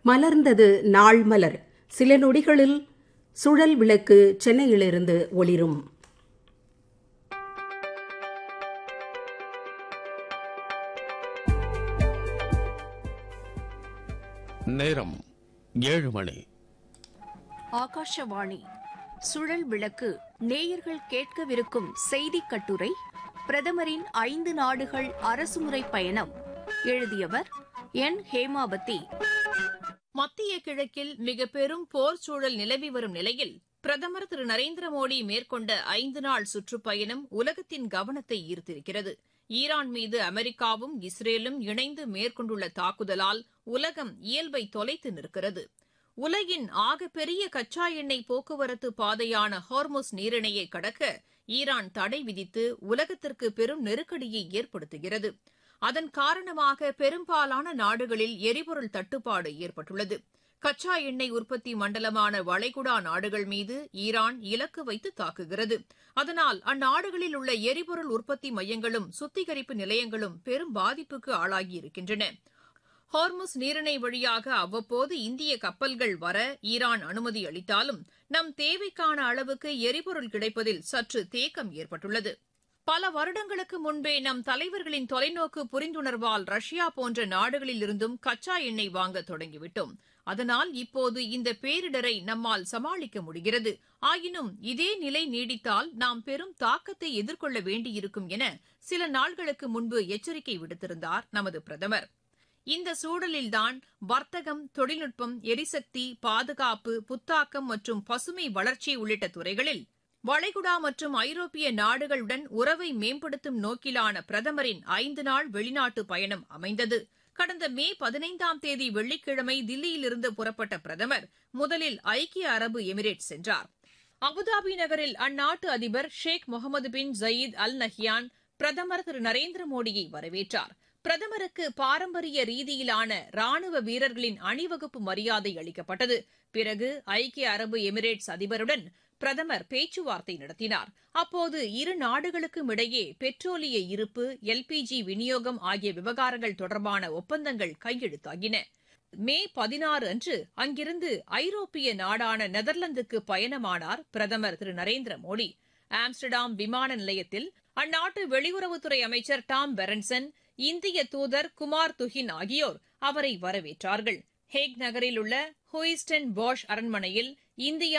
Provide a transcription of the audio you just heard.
மலர்ந்தது நாள் மலர் சில நொடிகளில் சுழல் விளக்கு சென்னையிலிருந்து ஒளிரும் நேரம் ஏழு மணி ஆகாஷவாணி சுழல் விளக்கு நேயர்கள் கேட்கவிருக்கும் செய்திக் கட்டுரை பிரதமரின் ஐந்து நாடுகள் அரசுமுறை பயணம் எழுதியவர் என் ஹேமாவதி மத்திய கிழக்கில் மிக பெரும் போர் சூழல் நிலவி வரும் நிலையில் பிரதமர் திரு நரேந்திர மோடி மேற்கொண்ட ஐந்து நாள் சுற்றுப்பயணம் உலகத்தின் கவனத்தை ஈர்த்திருக்கிறது ஈரான் மீது அமெரிக்காவும் இஸ்ரேலும் இணைந்து மேற்கொண்டுள்ள தாக்குதலால் உலகம் இயல்பை தொலைத்து நிற்கிறது உலகின் ஆகப்பெரிய கச்சா எண்ணெய் போக்குவரத்து பாதையான ஹார்முஸ் நீரிணையை கடக்க ஈரான் தடை விதித்து உலகத்திற்கு பெரும் நெருக்கடியை ஏற்படுத்துகிறது அதன் காரணமாக பெரும்பாலான நாடுகளில் எரிபொருள் தட்டுப்பாடு ஏற்பட்டுள்ளது கச்சா எண்ணெய் உற்பத்தி மண்டலமான வளைகுடா நாடுகள் மீது ஈரான் இலக்கு வைத்து தாக்குகிறது அதனால் அந்நாடுகளில் உள்ள எரிபொருள் உற்பத்தி மையங்களும் சுத்திகரிப்பு நிலையங்களும் பெரும் பாதிப்புக்கு ஆளாகியிருக்கின்றன ஹார்முஸ் நீரிணை வழியாக அவ்வப்போது இந்திய கப்பல்கள் வர ஈரான் அனுமதி அளித்தாலும் நம் தேவைக்கான அளவுக்கு எரிபொருள் கிடைப்பதில் சற்று தேக்கம் ஏற்பட்டுள்ளது பல வருடங்களுக்கு முன்பே நம் தலைவர்களின் தொலைநோக்கு புரிந்துணர்வால் ரஷ்யா போன்ற நாடுகளில் இருந்தும் கச்சா எண்ணெய் வாங்க தொடங்கிவிட்டோம் அதனால் இப்போது இந்த பேரிடரை நம்மால் சமாளிக்க முடிகிறது ஆயினும் இதே நிலை நீடித்தால் நாம் பெரும் தாக்கத்தை எதிர்கொள்ள வேண்டியிருக்கும் என சில நாள்களுக்கு முன்பு எச்சரிக்கை விடுத்திருந்தார் நமது பிரதமர் இந்த சூழலில்தான் வர்த்தகம் தொழில்நுட்பம் எரிசக்தி பாதுகாப்பு புத்தாக்கம் மற்றும் பசுமை வளர்ச்சி உள்ளிட்ட துறைகளில் வளைகுடா மற்றும் ஐரோப்பிய நாடுகளுடன் உறவை மேம்படுத்தும் நோக்கிலான பிரதமரின் ஐந்து நாள் வெளிநாட்டு பயணம் அமைந்தது கடந்த மே பதினைந்தாம் தேதி வெள்ளிக்கிழமை தில்லியிலிருந்து புறப்பட்ட பிரதமர் முதலில் ஐக்கிய அரபு எமிரேட் சென்றார் அபுதாபி நகரில் அந்நாட்டு அதிபர் ஷேக் முகமது பின் ஜயீத் அல் நஹ்யான் பிரதமர் திரு நரேந்திர மோடியை வரவேற்றார் பிரதமருக்கு பாரம்பரிய ரீதியிலான ராணுவ வீரர்களின் அணிவகுப்பு மரியாதை அளிக்கப்பட்டது பிறகு ஐக்கிய அரபு எமிரேட்ஸ் அதிபருடன் பிரதமர் பேச்சுவார்த்தை நடத்தினார் அப்போது இரு நாடுகளுக்கும் இடையே பெட்ரோலிய இருப்பு எல்பிஜி விநியோகம் ஆகிய விவகாரங்கள் தொடர்பான ஒப்பந்தங்கள் கையெழுத்தாகின மே பதினாறு அன்று அங்கிருந்து ஐரோப்பிய நாடான நெதர்லாந்துக்கு பயணமானார் பிரதமர் திரு நரேந்திர மோடி ஆம்ஸ்டர்டாம் விமான நிலையத்தில் அந்நாட்டு வெளியுறவுத்துறை அமைச்சர் டாம் பெரன்சன் இந்திய தூதர் குமார் துஹின் ஆகியோர் அவரை வரவேற்றார்கள் ஹேக் நகரில் உள்ள ஹூயிஸ்டன் பாஷ் அரண்மனையில் இந்தியா